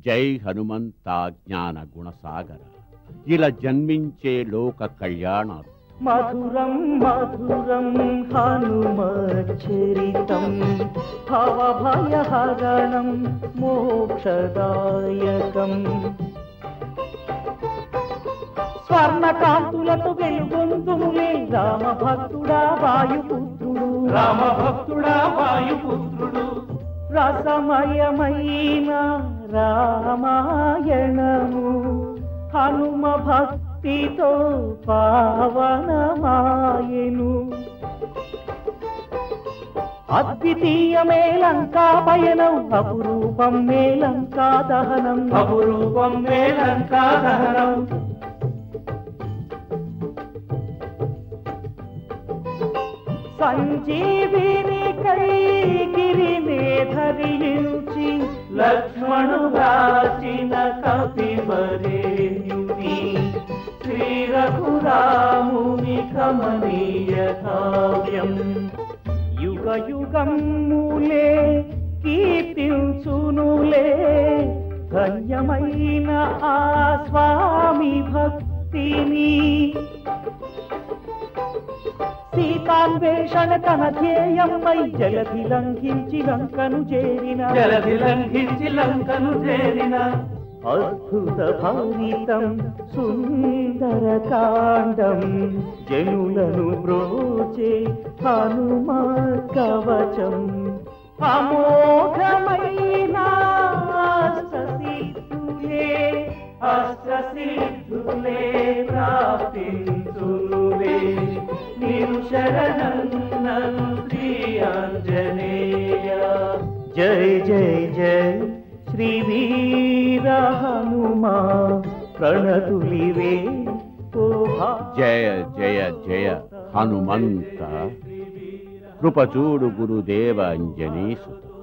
జై హనుమంతా జ్ఞాన గుణసాగర ఇలా జన్మించే లోక కళ్యాణాలు మధురం మధురం హనుమచరితం భవభయహరణం మోక్షదాయకం స్వర్ణకాంతులతో వెలుగొందుములే రామ భక్తుడా వాయుపుత్రుడు రామ భక్తుడా వాయుపుత్రుడు రసమయమైన రామాయణము హనుమ భక్తితో పావనమాయను అద్వితీయమే లంకా పయనం అపురూపం మే లంకా దహనం అపురూపం వేలంకా దహనం సంజీవిని కైగిరినే ధరించి లక్ష్మణు రాచిన కపివరేణ్యుని శ్రీ రఘురాముని కమనీయ కావ్యం యుగ యుగములే కీర్తించునులే ధన్యమైన ఆ స్వామి భక్తిని సీతాన్వేషణ తన ధ్యేయమై జగతి లంఘించి లంకను చేరిన జలధి లంఘించి లంకను చేరిన అద్భుత భావితం సుందర కాండం జనులను బ్రోచే హనుమ కవచం అమోఘమైన అష్టసిద్ధులే అష్టసిద్ధులే ప్రాప్తించులే నీరు శరణన్నను శ్రీ ఆంజనేయ జై జై జై శ్రీ వీర హనుమా ప్రణతులివే ఓ భా- జయ జయ జయ హనుమంత కృపచూడు గురుదేవ అంజనీసుత